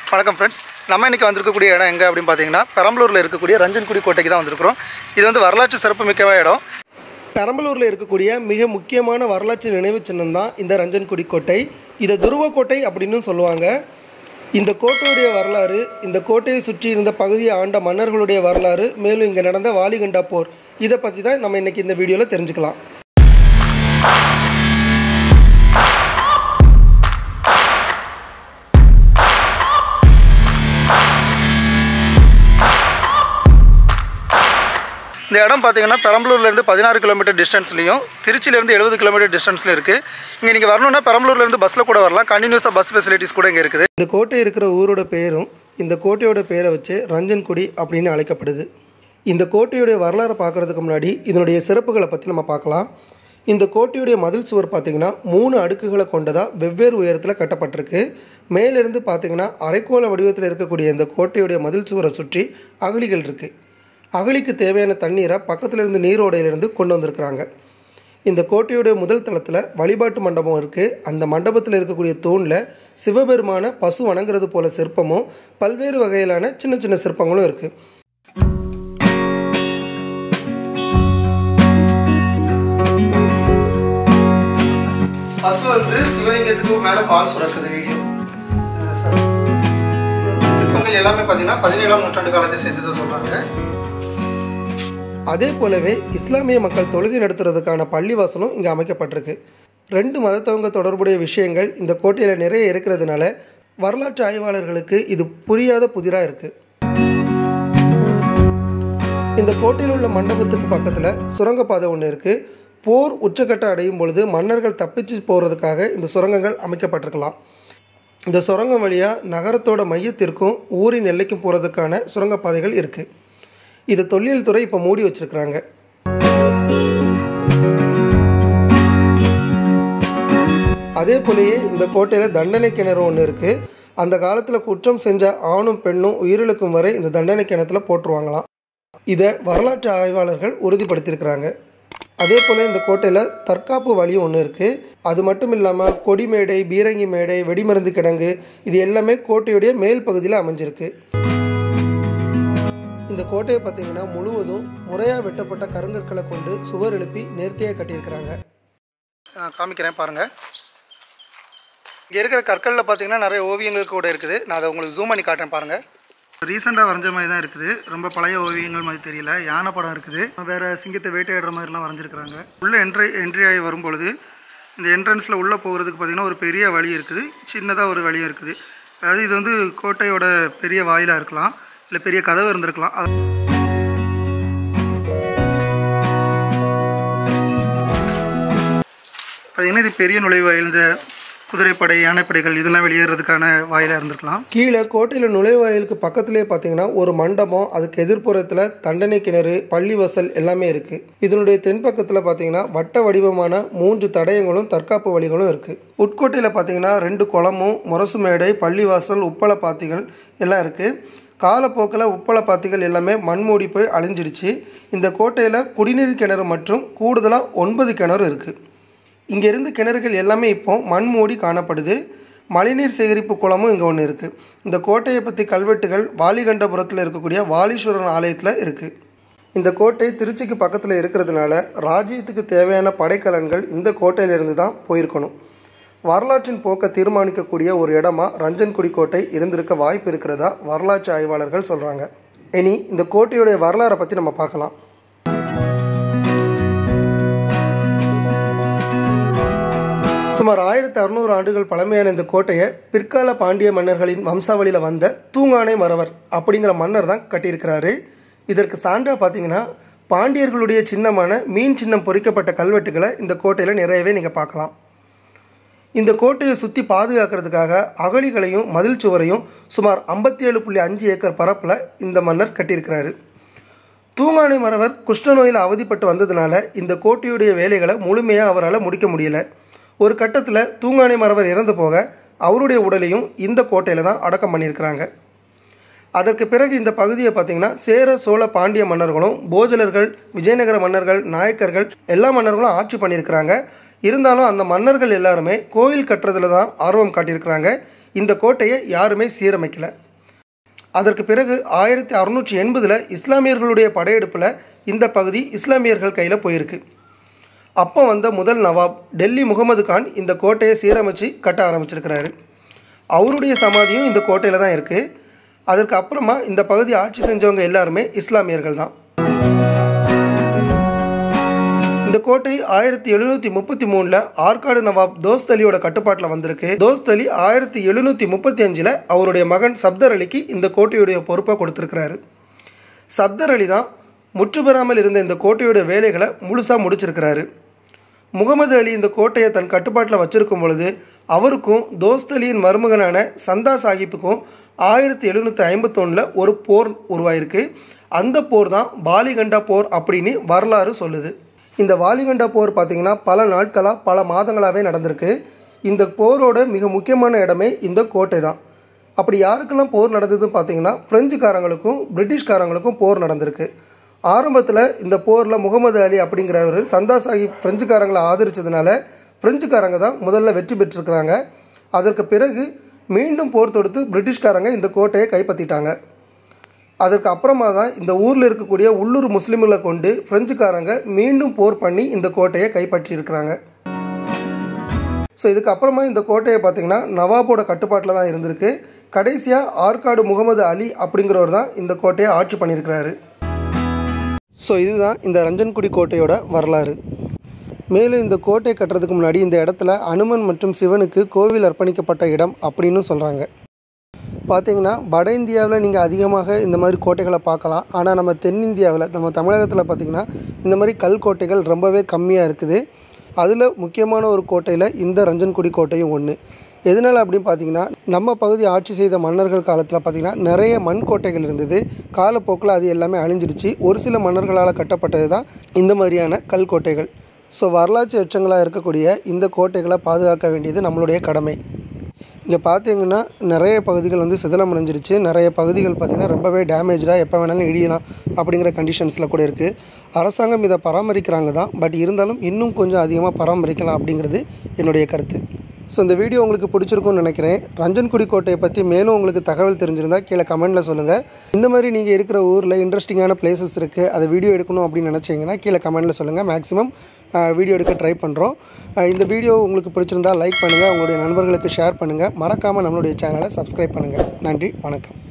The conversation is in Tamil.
வணக்கம் ஃப்ரெண்ட்ஸ் நம்ம இன்னைக்கு வந்திருக்கக்கூடிய இடம் எங்கே அப்படின்னு பார்த்தீங்கன்னா பெரம்பலூரில் இருக்கக்கூடிய ரஞ்சன்குடி கோட்டைக்கு தான் வந்திருக்கிறோம் இது வந்து வரலாற்று சிறப்புமிக்க இடம் பெரம்பலூரில் இருக்கக்கூடிய மிக முக்கியமான வரலாற்று நினைவு சின்னம் தான் இந்த ரஞ்சன்குடி கோட்டை இதை துருவ கோட்டை அப்படின்னு சொல்லுவாங்க இந்த கோட்டையுடைய வரலாறு இந்த கோட்டையை சுற்றி இருந்த பகுதியை ஆண்ட மன்னர்களுடைய வரலாறு மேலும் இங்கே நடந்த வாலிகண்டா போர் இதை பற்றி தான் நம்ம இன்னைக்கு இந்த வீடியோவில் தெரிஞ்சுக்கலாம் இந்த இடம் பார்த்தீங்கன்னா பெரம்பலூர்லேருந்து பதினாறு கிலோமீட்டர் டிஸ்டன்ஸ்லையும் திருச்சியிலேருந்து எழுபது கிலோமீட்டர் டிஸ்டன்ஸில் இருக்குது இங்கே நீங்கள் வரணும்னா பெரம்பலூர்லேருந்து பஸ்ஸில் கூட வரலாம் கண்டினியூஸாக பஸ் ஃபெசிலிட்டிஸ் கூட இங்கே இருக்குது இந்த கோட்டை இருக்கிற ஊரோட பேரும் இந்த கோட்டையோட பேரை வச்சு ரஞ்சன்குடி அப்படின்னு அழைக்கப்படுது இந்த கோட்டையுடைய வரலாறை பார்க்குறதுக்கு முன்னாடி இதனுடைய சிறப்புகளை பற்றி நம்ம பார்க்கலாம் இந்த கோட்டையுடைய மதில் சுவர் பார்த்திங்கன்னா மூணு அடுக்குகளை கொண்டதாக வெவ்வேறு உயரத்தில் கட்டப்பட்டிருக்கு மேலிருந்து பார்த்திங்கன்னா அரைக்கோள வடிவத்தில் இருக்கக்கூடிய இந்த கோட்டையுடைய மதில் சுவரை சுற்றி அகழிகள் இருக்குது அகழிக்கு தேவையான தண்ணீரை பக்கத்தில் இருந்து நீரோடையிலிருந்து கொண்டு வந்திருக்கிறாங்க இந்த கோட்டையுடைய முதல் தளத்தில் வழிபாட்டு மண்டபம் இருக்குது அந்த மண்டபத்தில் இருக்கக்கூடிய தூணில் சிவபெருமான பசு வணங்குறது போல சிற்பமும் பல்வேறு வகையிலான சின்ன சின்ன சிற்பங்களும் இருக்குது பசு வந்து சிவலிங்கத்துக்கு மேலே பால் சுரக்குது வீடியோ சிற்பங்கள் எல்லாமே பார்த்தீங்கன்னா பதினேழாம் நூற்றாண்டு காலத்தை சேர்த்து சொல்கிறாங்க அதே போலவே இஸ்லாமிய மக்கள் தொழுகை நடத்துறதுக்கான பள்ளிவாசலும் இங்கே அமைக்கப்பட்டிருக்கு ரெண்டு மதத்தவங்க தொடர்புடைய விஷயங்கள் இந்த கோட்டையில் நிறைய இருக்கிறதுனால வரலாற்று ஆய்வாளர்களுக்கு இது புரியாத புதிராக இருக்குது இந்த கோட்டையில் உள்ள மண்டபத்துக்கு பக்கத்தில் சுரங்கப்பாதை ஒன்று இருக்குது போர் உச்சக்கட்டம் அடையும் பொழுது மன்னர்கள் தப்பிச்சு போகிறதுக்காக இந்த சுரங்கங்கள் அமைக்கப்பட்டிருக்கலாம் இந்த சுரங்கம் வழியாக நகரத்தோட மையத்திற்கும் ஊரின் எல்லைக்கும் போகிறதுக்கான சுரங்கப்பாதைகள் இருக்குது இது தொல்லியல் துறை இப்போ மூடி வச்சிருக்கிறாங்க அதே போலயே இந்த கோட்டையில் தண்டனை கிணறு ஒன்று இருக்குது அந்த காலத்தில் குற்றம் செஞ்ச ஆணும் பெண்ணும் உயிரிழக்கும் வரை இந்த தண்டனை கிணத்துல போட்டுருவாங்களாம் இதை வரலாற்று ஆய்வாளர்கள் உறுதிப்படுத்தியிருக்கிறாங்க அதே போல் இந்த கோட்டையில் தற்காப்பு வழியும் ஒன்று இருக்குது அது மட்டும் இல்லாமல் கொடி மேடை பீரங்கி மேடை வெடிமருந்து கிடங்கு இது எல்லாமே கோட்டையுடைய மேல் பகுதியில் அமைஞ்சிருக்கு இந்த கோட்டையை பார்த்தீங்கன்னா முழுவதும் முறையாக வெட்டப்பட்ட கருங்கற்களை கொண்டு சுவர் எழுப்பி நேர்த்தியாக கட்டியிருக்கிறாங்க நான் காமிக்கிறேன் பாருங்கள் இங்கே இருக்கிற கற்களில் பார்த்தீங்கன்னா நிறைய ஓவியங்கள் கூட இருக்குது நான் அதை உங்களுக்கு ஜூம் பண்ணி காட்டுறேன் பாருங்கள் ரீசெண்டாக வரைஞ்ச மாதிரி தான் இருக்குது ரொம்ப பழைய ஓவியங்கள் மாதிரி தெரியல யானை படம் இருக்குது வேறு சிங்கத்தை வேட்டையாடுற மாதிரிலாம் வரைஞ்சிருக்கிறாங்க உள்ளே என்ட்ரி என்ட்ரி ஆகி வரும்பொழுது இந்த என்ட்ரன்ஸில் உள்ளே போகிறதுக்கு பார்த்திங்கன்னா ஒரு பெரிய வழி இருக்குது சின்னதாக ஒரு வழியும் இருக்குது அதாவது இது வந்து கோட்டையோட பெரிய வாயிலாக இருக்கலாம் இல்லை பெரிய கதவு இருந்திருக்கலாம் அது பார்த்தீங்கன்னா இது பெரிய நுழைவாயில் இந்த குதிரைப்படை யானைப்படைகள் இதெல்லாம் வெளியேறதுக்கான வாயிலாக இருந்திருக்கலாம் கீழே கோட்டையில் நுழைவாயிலுக்கு பக்கத்துலேயே பார்த்தீங்கன்னா ஒரு மண்டபம் அதுக்கு எதிர்ப்புறத்தில் தண்டனை கிணறு பள்ளிவாசல் எல்லாமே இருக்குது இதனுடைய தென்பக்கத்தில் பார்த்தீங்கன்னா வட்ட வடிவமான மூன்று தடயங்களும் தற்காப்பு வழிகளும் இருக்குது உட்கோட்டையில் பார்த்தீங்கன்னா ரெண்டு குளமும் முரசு மேடை பள்ளிவாசல் உப்பள பாத்திகள் எல்லாம் இருக்குது காலப்போக்கில் உப்பள பாத்திகள் எல்லாமே மண்மூடி போய் அழிஞ்சிடுச்சு இந்த கோட்டையில் குடிநீர் கிணறு மற்றும் கூடுதலாக ஒன்பது கிணறு இருக்குது இங்கேருந்து கிணறுகள் எல்லாமே இப்போ மண் மூடி காணப்படுது மழைநீர் சேகரிப்பு குளமும் இங்கே ஒன்று இருக்குது இந்த கோட்டையை பற்றி கல்வெட்டுகள் வாலிகண்டபுரத்தில் இருக்கக்கூடிய வாலீஸ்வரன் ஆலயத்தில் இருக்குது இந்த கோட்டை திருச்சிக்கு பக்கத்தில் இருக்கிறதுனால ராஜ்யத்துக்கு தேவையான படைக்கலன்கள் இந்த கோட்டையிலிருந்து தான் போயிருக்கணும் வரலாற்றின் போக்கை தீர்மானிக்கக்கூடிய ஒரு இடமா ரஞ்சன்குடி கோட்டை இருந்திருக்க வாய்ப்பு இருக்கிறதா வரலாற்று ஆய்வாளர்கள் சொல்கிறாங்க இனி இந்த கோட்டையுடைய வரலாறை பற்றி நம்ம பார்க்கலாம் சுமார் ஆயிரத்தி அறுநூறு ஆண்டுகள் பழமையான இந்த கோட்டையை பிற்கால பாண்டிய மன்னர்களின் வம்சாவளியில் வந்த தூங்கானை மறவர் அப்படிங்கிற மன்னர் தான் கட்டியிருக்கிறாரு இதற்கு சான்றாக பார்த்தீங்கன்னா பாண்டியர்களுடைய சின்னமான மீன் சின்னம் பொறிக்கப்பட்ட கல்வெட்டுகளை இந்த கோட்டையில் நிறையவே நீங்கள் பார்க்கலாம் இந்த கோட்டையை சுற்றி பாதுகாக்கிறதுக்காக அகழிகளையும் மதில் சுவரையும் சுமார் ஐம்பத்தி ஏழு புள்ளி அஞ்சு ஏக்கர் பரப்பில் இந்த மன்னர் கட்டியிருக்கிறாரு தூங்கானை மறவர் குஷ்ட நோயில் அவதிப்பட்டு வந்ததுனால இந்த கோட்டையுடைய வேலைகளை முழுமையாக அவரால் முடிக்க முடியல ஒரு கட்டத்தில் தூங்கானை மறவர் இறந்து போக அவருடைய உடலையும் இந்த கோட்டையில் தான் அடக்கம் பண்ணியிருக்கிறாங்க அதற்கு பிறகு இந்த பகுதியை பார்த்தீங்கன்னா சேர சோழ பாண்டிய மன்னர்களும் போஜலர்கள் விஜயநகர மன்னர்கள் நாயக்கர்கள் எல்லா மன்னர்களும் ஆட்சி பண்ணியிருக்கிறாங்க இருந்தாலும் அந்த மன்னர்கள் எல்லாருமே கோயில் கட்டுறதுல தான் ஆர்வம் காட்டியிருக்கிறாங்க இந்த கோட்டையை யாருமே சீரமைக்கல அதற்கு பிறகு ஆயிரத்தி அறுநூற்றி எண்பதில் இஸ்லாமியர்களுடைய படையெடுப்பில் இந்த பகுதி இஸ்லாமியர்கள் கையில் போயிருக்கு அப்போ வந்த முதல் நவாப் டெல்லி முகமது கான் இந்த கோட்டையை சீரமைச்சு கட்ட ஆரம்பிச்சிருக்கிறாரு அவருடைய சமாதியும் இந்த கோட்டையில் தான் இருக்குது அதற்கு அப்புறமா இந்த பகுதி ஆட்சி செஞ்சவங்க எல்லாருமே இஸ்லாமியர்கள் தான் இந்த கோட்டை ஆயிரத்தி எழுநூற்றி முப்பத்தி மூணில் ஆற்காடு நவாப் தோஸ்த் அலியோட கட்டுப்பாட்டில் வந்திருக்கு தோஸ்த் அலி ஆயிரத்தி எழுநூற்றி முப்பத்தி அஞ்சில் அவருடைய மகன் சப்தர் அலிக்கு இந்த கோட்டையுடைய பொறுப்பை கொடுத்துருக்கிறாரு சப்தர் அலி தான் முற்று பெறாமல் இருந்த இந்த கோட்டையோட வேலைகளை முழுசாக முடிச்சிருக்கிறாரு முகமது அலி இந்த கோட்டையை தன் கட்டுப்பாட்டில் வச்சிருக்கும் பொழுது அவருக்கும் தோஸ்த் அலியின் மருமகனான சந்தா சாஹிப்புக்கும் ஆயிரத்தி எழுநூற்றி ஐம்பத்தொன்னில் ஒரு போர் உருவாயிருக்கு அந்த போர் தான் பாலிகண்டா போர் அப்படின்னு வரலாறு சொல்லுது இந்த வாலிகண்டா போர் பார்த்திங்கன்னா பல நாட்களாக பல மாதங்களாகவே நடந்திருக்கு இந்த போரோட மிக முக்கியமான இடமே இந்த கோட்டை தான் அப்படி யாருக்கெல்லாம் போர் நடந்ததுன்னு பார்த்தீங்கன்னா பிரெஞ்சுக்காரங்களுக்கும் பிரிட்டிஷ்காரங்களுக்கும் போர் நடந்திருக்கு ஆரம்பத்தில் இந்த போரில் முகமது அலி அப்படிங்கிறவர் சந்தா சாஹிப் பிரெஞ்சுக்காரங்களை ஆதரிச்சதுனால பிரெஞ்சுக்காரங்க தான் முதல்ல வெற்றி பெற்றிருக்கிறாங்க அதற்கு பிறகு மீண்டும் போர் தொடுத்து பிரிட்டிஷ்காரங்க இந்த கோட்டையை கைப்பற்றிட்டாங்க அதற்கு அப்புறமா தான் இந்த ஊரில் இருக்கக்கூடிய உள்ளூர் முஸ்லீம்களை கொண்டு பிரெஞ்சுக்காரங்க மீண்டும் போர் பண்ணி இந்த கோட்டையை கைப்பற்றியிருக்கிறாங்க ஸோ இதுக்கு அப்புறமா இந்த கோட்டையை பார்த்திங்கன்னா நவாபோட கட்டுப்பாட்டில் தான் இருந்திருக்கு கடைசியாக ஆற்காடு முகமது அலி அப்படிங்கிறவர் தான் இந்த கோட்டையை ஆட்சி பண்ணியிருக்கிறாரு ஸோ இதுதான் இந்த ரஞ்சன்குடி கோட்டையோட வரலாறு மேலும் இந்த கோட்டை கட்டுறதுக்கு முன்னாடி இந்த இடத்துல அனுமன் மற்றும் சிவனுக்கு கோவில் அர்ப்பணிக்கப்பட்ட இடம் அப்படின்னு சொல்கிறாங்க பார்த்தீங்கன்னா வட இந்தியாவில் நீங்கள் அதிகமாக இந்த மாதிரி கோட்டைகளை பார்க்கலாம் ஆனால் நம்ம தென்னிந்தியாவில் நம்ம தமிழகத்தில் பார்த்திங்கன்னா இந்த மாதிரி கல் கோட்டைகள் ரொம்பவே கம்மியாக இருக்குது அதில் முக்கியமான ஒரு கோட்டையில் இந்த ரஞ்சன்குடி கோட்டையும் ஒன்று எதனால் அப்படின்னு பார்த்தீங்கன்னா நம்ம பகுதி ஆட்சி செய்த மன்னர்கள் காலத்தில் பார்த்திங்கன்னா நிறைய மண் கோட்டைகள் இருந்தது காலப்போக்கில் அது எல்லாமே அழிஞ்சிடுச்சு ஒரு சில மன்னர்களால் கட்டப்பட்டது தான் இந்த மாதிரியான கல் கோட்டைகள் ஸோ வரலாற்று எச்சங்களாக இருக்கக்கூடிய இந்த கோட்டைகளை பாதுகாக்க வேண்டியது நம்மளுடைய கடமை இங்கே பார்த்தீங்கன்னா நிறைய பகுதிகள் வந்து சிதிலம் அடைஞ்சிருச்சு நிறைய பகுதிகள் பார்த்திங்கன்னா ரொம்பவே டேமேஜாக எப்போ வேணாலும் இடியலாம் அப்படிங்கிற கண்டிஷன்ஸில் கூட இருக்குது அரசாங்கம் இதை பராமரிக்கிறாங்க தான் பட் இருந்தாலும் இன்னும் கொஞ்சம் அதிகமாக பராமரிக்கலாம் அப்படிங்கிறது என்னுடைய கருத்து ஸோ இந்த வீடியோ உங்களுக்கு பிடிச்சிருக்கும்னு நினைக்கிறேன் ரஞ்சன்குடி கோட்டையை பற்றி மேலும் உங்களுக்கு தகவல் தெரிஞ்சிருந்தால் கீழே கமெண்ட்டில் சொல்லுங்கள் இந்த மாதிரி நீங்கள் இருக்கிற ஊரில் இன்ட்ரெஸ்டிங்கான பிளேசஸ் இருக்குது அதை வீடியோ எடுக்கணும் அப்படின்னு நினச்சிங்கன்னா கீழே கமெண்ட்டில் சொல்லுங்கள் மேக்ஸிமம் வீடியோ எடுக்க ட்ரை பண்ணுறோம் இந்த வீடியோ உங்களுக்கு பிடிச்சிருந்தால் லைக் பண்ணுங்கள் உங்களுடைய நண்பர்களுக்கு ஷேர் பண்ணுங்கள் மறக்காமல் நம்மளுடைய சேனலை சப்ஸ்கிரைப் பண்ணுங்கள் நன்றி வணக்கம்